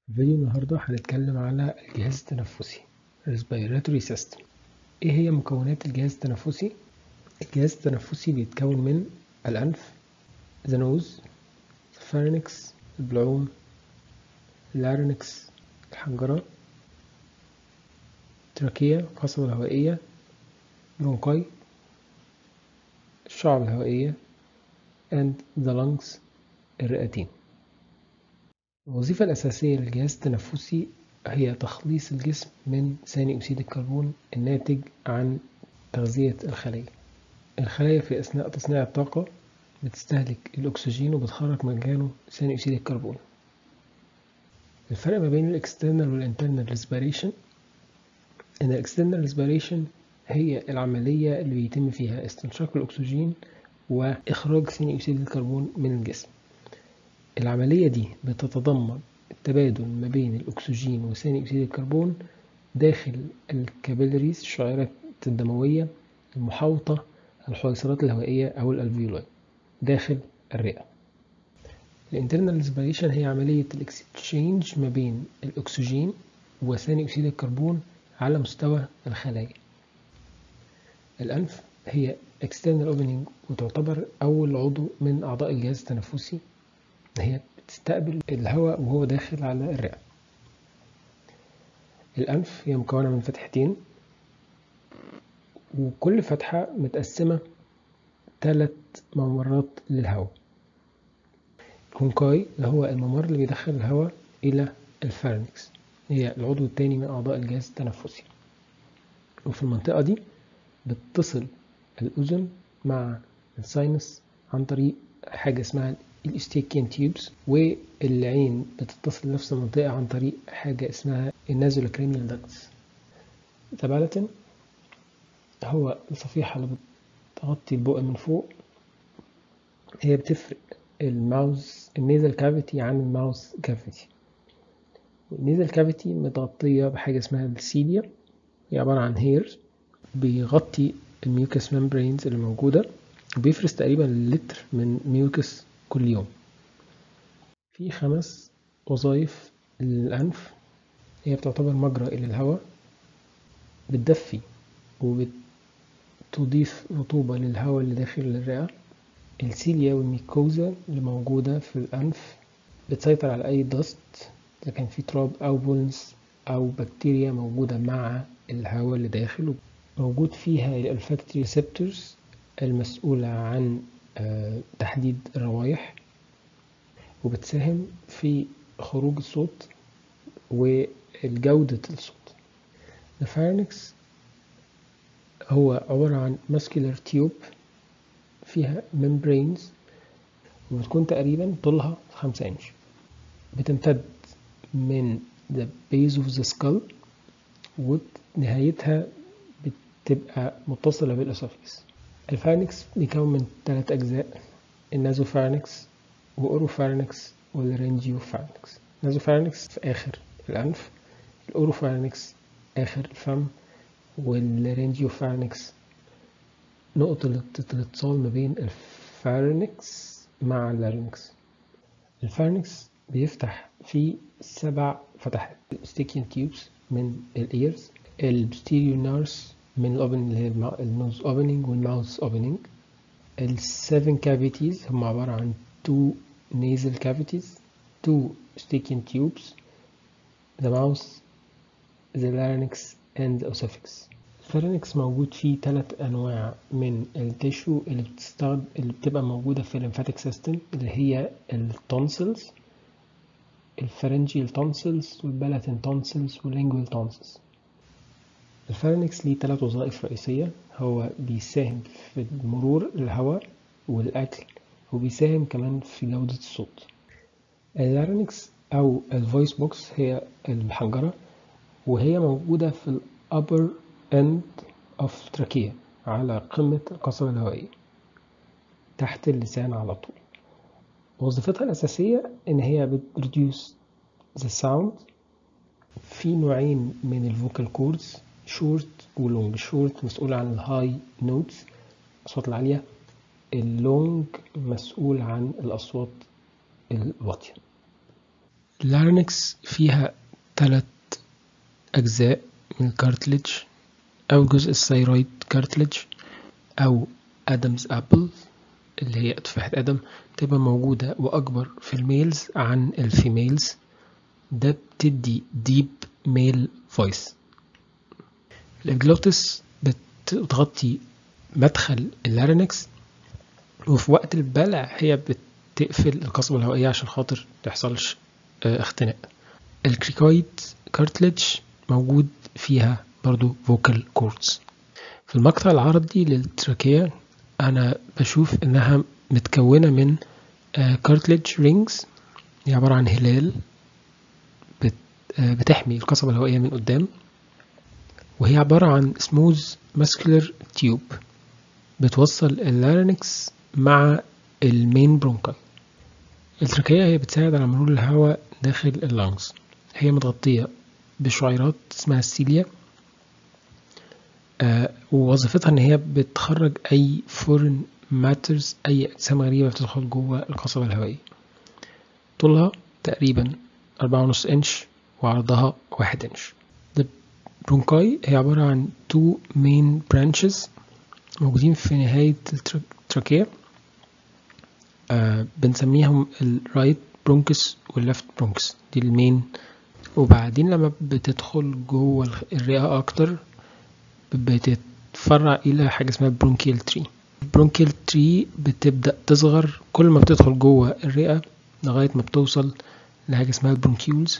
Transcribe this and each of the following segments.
فيديو النهاردة هنتكلم على الجهاز التنفسي respiratory system ايه هي مكونات الجهاز التنفسي الجهاز التنفسي بيتكون من الأنف the nose pharynx البلعوم اللارynx الحنجرة تراكية القصبة الهوائية برونكاي الشعب الهوائية and the lungs الرئتين الوظيفة الأساسية للجهاز التنفسي هي تخليص الجسم من ثاني أكسيد الكربون الناتج عن تغذية الخلايا الخلايا في أثناء تصنيع الطاقة بتستهلك الأكسجين وبتخرج مكانه ثاني أكسيد الكربون الفرق ما بين الاكسترنال والانترنال ريسبيريشن ان الاكسترنال ريسبيريشن هي العملية اللي بيتم فيها استنشاق الأكسجين وإخراج ثاني أكسيد الكربون من الجسم العملية دي بتتضمن التبادل ما بين الأكسجين وثاني أكسيد الكربون داخل الكابيلاريز الشعيرات الدموية المحاوطة الحويصلات الهوائية أو الألفيولاي داخل الرئة الانترنال ريسبيريشن هي عملية الاكسشينج ما بين الأكسجين وثاني أكسيد الكربون على مستوى الخلايا الأنف هي external opening وتعتبر أول عضو من أعضاء الجهاز التنفسي هي بتستقبل الهواء وهو داخل على الرئة الأنف هي مكونة من فتحتين وكل فتحة متقسمة ثلاث ممرات للهواء الكونكاي اللي هو الممر اللي بيدخل الهواء إلى الفارنكس هي العضو الثاني من أعضاء الجهاز التنفسي وفي المنطقة دي بتصل الأذن مع الساينس عن طريق حاجة اسمها الاستيكين تيوبس والعين بتتصل نفس المنطقة عن طريق حاجة اسمها النازولاكريميال داكتس تبالتن هو الصفيحة اللي بتغطي البق من فوق هي بتفرق الماوس النيزل كافيتي عن الماوس كافيتي النيزل كافيتي متغطية بحاجة اسمها السيليا هي عبارة عن هير بيغطي الميوكس ممبرينز اللي موجودة وبيفرز تقريبا لتر من ميوكس كل يوم في خمس وظائف للأنف هي بتعتبر مجرى إلى الهواء بتدفي وبتضيف رطوبة للهواء اللي داخل الرئة السيليا والميكوزا اللي موجودة في الأنف بتسيطر على أي دست إذا كان في تراب أو بولنس أو بكتيريا موجودة مع الهواء اللي داخل موجود فيها الألفاكتوري ريسبتورز المسؤولة عن تحديد الروائح وبتساهم في خروج الصوت وجودة الصوت الفارنكس هو عبارة عن muscular tube فيها membranes وبتكون تقريبا طولها خمسة انش بتمتد من the base of the skull ونهايتها بتبقى متصلة بالأسوفيس الفارنكس بيكون من ثلاث أجزاء النازوفارنكس وأوروفارنكس والرينجيوفارنكس النازوفارنكس في آخر الأنف الأوروفارنكس آخر الفم والرينجيوفارنكس نقطة الاتصال ما بين الفارنكس مع اللارنكس الفارنكس بيفتح في سبع فتحات الستيكين تيوبس من الايرز البستيريو نارس من الاوبن اللي هي النوز اوبننج والماوث اوبننج السفن كافيتيز هم عبارة عن تو nasal cavities two stichian tubes the mouth the larynx and the oesophagus الفارنكس موجود فيه ثلاث انواع من التيشو اللي بتستخدم اللي بتبقى موجودة في الليمفاتيك سيستم اللي هي التونسلز الفرنجيال تونسلز والبلاتين تونسلز واللينجوال تونسلز الفارنكس ليه ثلاث وظائف رئيسية هو بيساهم في مرور الهواء والأكل وبيساهم كمان في جودة الصوت اللارنكس أو الفويس بوكس هي الحنجرة وهي موجودة في الأبر end of trachea على قمة القصبة الهوائية تحت اللسان على طول وظيفتها الأساسية إن هي بتريديوس the sound في نوعين من الفوكال كوردز شورت ولونج شورت مسؤول عن الهاي نوتس الأصوات العالية اللونج مسؤول عن الأصوات الواطية اللارنكس فيها ثلاث أجزاء من الكارتليج أو جزء الثيرويد كارتليج أو أدمز أبل اللي هي تفاحة أدم تبقى موجودة وأكبر في الميلز عن الفيميلز ده بتدي ديب ميل فويس الإجلوتس بتغطي مدخل اللارينكس وفي وقت البلع هي بتقفل القصبة الهوائية عشان خاطر تحصلش اختناق الكريكويد كارتليج موجود فيها برضو فوكال كوردز في المقطع العرضي للتراكية أنا بشوف إنها متكونة من كارتليج رينجز هي عبارة عن هلال بتحمي القصبة الهوائية من قدام وهي عبارة عن سموز ماسكولار تيوب بتوصل اللارينكس مع المين برونكاي التراكية هي بتساعد على مرور الهواء داخل اللانجز هي متغطية بشعيرات اسمها السيليا آه ووظيفتها ان هي بتخرج اي فورن ماترز اي اجسام غريبة بتدخل جوه القصبة الهوائية طولها تقريبا أربعة ونص انش وعرضها واحد انش البرونكاي هي عبارة عن تو مين برانشز موجودين في نهاية التراكية آه بنسميهم الرايت برونكس والليفت برونكس دي المين وبعدين لما بتدخل جوه الرئة أكتر بتتفرع إلى حاجة اسمها برونكيال تري البرونكيال تري بتبدأ تصغر كل ما بتدخل جوه الرئة لغاية ما بتوصل لحاجة اسمها البرونكيولز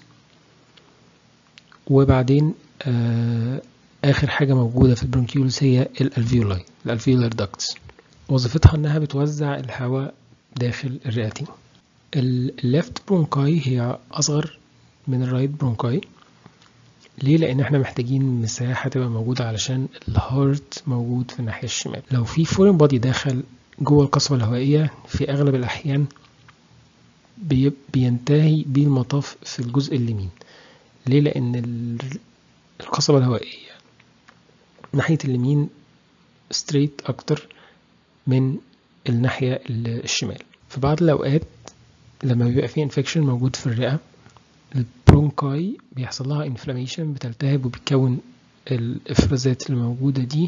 وبعدين آه آخر حاجة موجودة في البرونكيولز هي الألفيولاي الألفيولار داكتس وظيفتها إنها بتوزع الهواء داخل الرئتين الليفت برونكاي هي أصغر من الرايت برونكاي ليه لان احنا محتاجين مساحة تبقى موجودة علشان الهارت موجود في الناحية الشمال لو في فورين بودي داخل جوه القصبة الهوائية في اغلب الاحيان بينتهي بيه المطاف في الجزء اليمين ليه لان القصبة الهوائية ناحية اليمين ستريت اكتر من الناحية الشمال في بعض الاوقات لما بيبقى في انفكشن موجود في الرئة البرونكاي بيحصل لها انفلاميشن بتلتهب وبتكون الافرازات اللي موجودة دي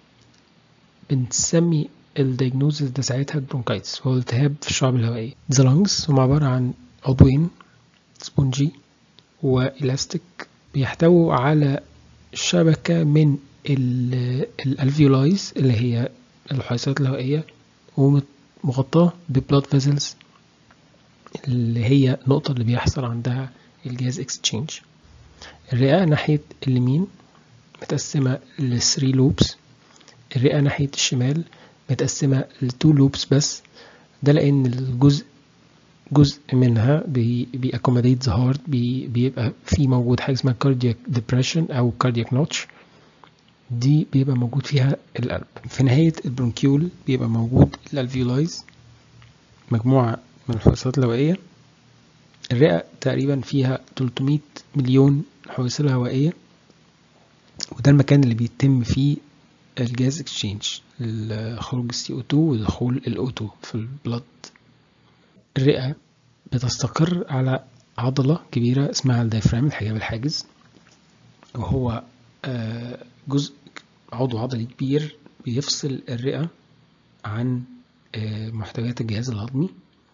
بنسمي الدياجنوزس ده ساعتها البرونكايتس هو التهاب في الشعب الهوائية The lungs هم عبارة عن عضوين سبونجي وإلاستيك بيحتووا على شبكة من الالفيولايز اللي هي الحيصات الهوائية ومغطاة ببلاد فيزلز اللي هي النقطة اللي بيحصل عندها الجهاز اكستشينج الرئة ناحية اليمين متقسمة لثري لوبس الرئة ناحية الشمال متقسمة لتو لوبس بس ده لأن الجزء جزء منها بيأكوموديت ذا هارت بيبقى في موجود حاجة اسمها كاردياك ديبريشن أو كاردياك نوتش دي بيبقى موجود فيها القلب في نهاية البرونكيول بيبقى موجود الالفيولايز مجموعة من الحويصلات الهوائية الرئة تقريبا فيها 300 مليون حويصلة هوائية وده المكان اللي بيتم فيه الجاز اكسشينج خروج السي او 2 ودخول الاو 2 في البلد الرئة بتستقر على عضلة كبيرة اسمها الدايفرام الحجاب الحاجز وهو جزء عضو عضلي كبير بيفصل الرئة عن محتويات الجهاز الهضمي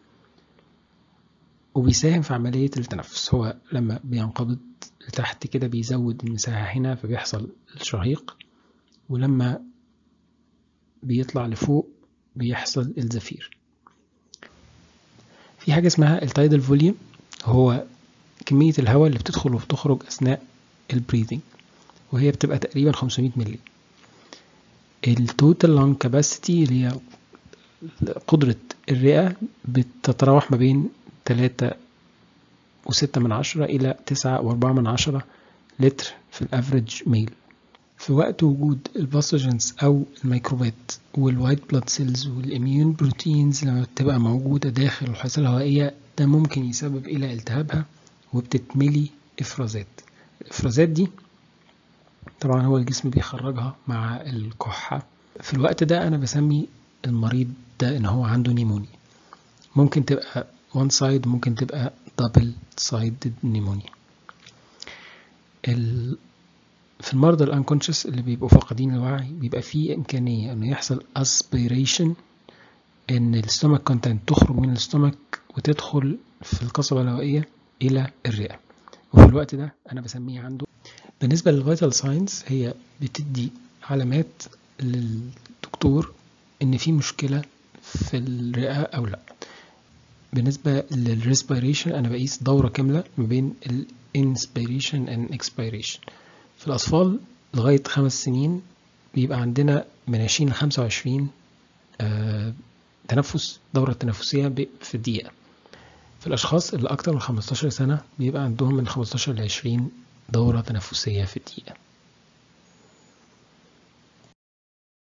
وبيساهم في عملية التنفس هو لما بينقبض لتحت كده بيزود المساحة هنا فبيحصل الشهيق ولما بيطلع لفوق بيحصل الزفير في حاجة اسمها التايدال فوليوم هو كمية الهواء اللي بتدخل وبتخرج أثناء البريذنج وهي بتبقى تقريبا 500 ملي التوتال لانج كاباسيتي اللي هي قدرة الرئة بتتراوح ما بين تلاتة وستة من عشرة إلى تسعة وأربعة من عشرة لتر في الأفريج ميل في وقت وجود الباثوجينز أو الميكروبات والوايت بلاد سيلز والإميون بروتينز لما بتبقى موجودة داخل الحصيلة الهوائية ده ممكن يسبب إلى التهابها وبتتملي إفرازات الإفرازات دي طبعا هو الجسم بيخرجها مع الكحة في الوقت ده أنا بسمي المريض ده إن هو عنده نيمونيا ممكن تبقى وان سايد ممكن تبقى double sided pneumonia ال... في المرضى الانكونشس اللي بيبقوا فاقدين الوعي بيبقى فيه إمكانية إنه يحصل aspiration إن الستومك كونتنت تخرج من الستومك وتدخل في القصبة الهوائية إلى الرئة وفي الوقت ده أنا بسميه عنده بالنسبة للفيتال ساينز هي بتدي علامات للدكتور إن في مشكلة في الرئة أو لأ بالنسبة للريسبيريشن أنا بقيس دورة كاملة ما بين الانسبيريشن and expiration في الأطفال لغاية خمس سنين بيبقى عندنا من 20 ل 25 آه تنفس دورة تنفسية في الدقيقة في الأشخاص اللي أكتر من 15 سنة بيبقى عندهم من 15 ل 20 دورة تنفسية في الدقيقة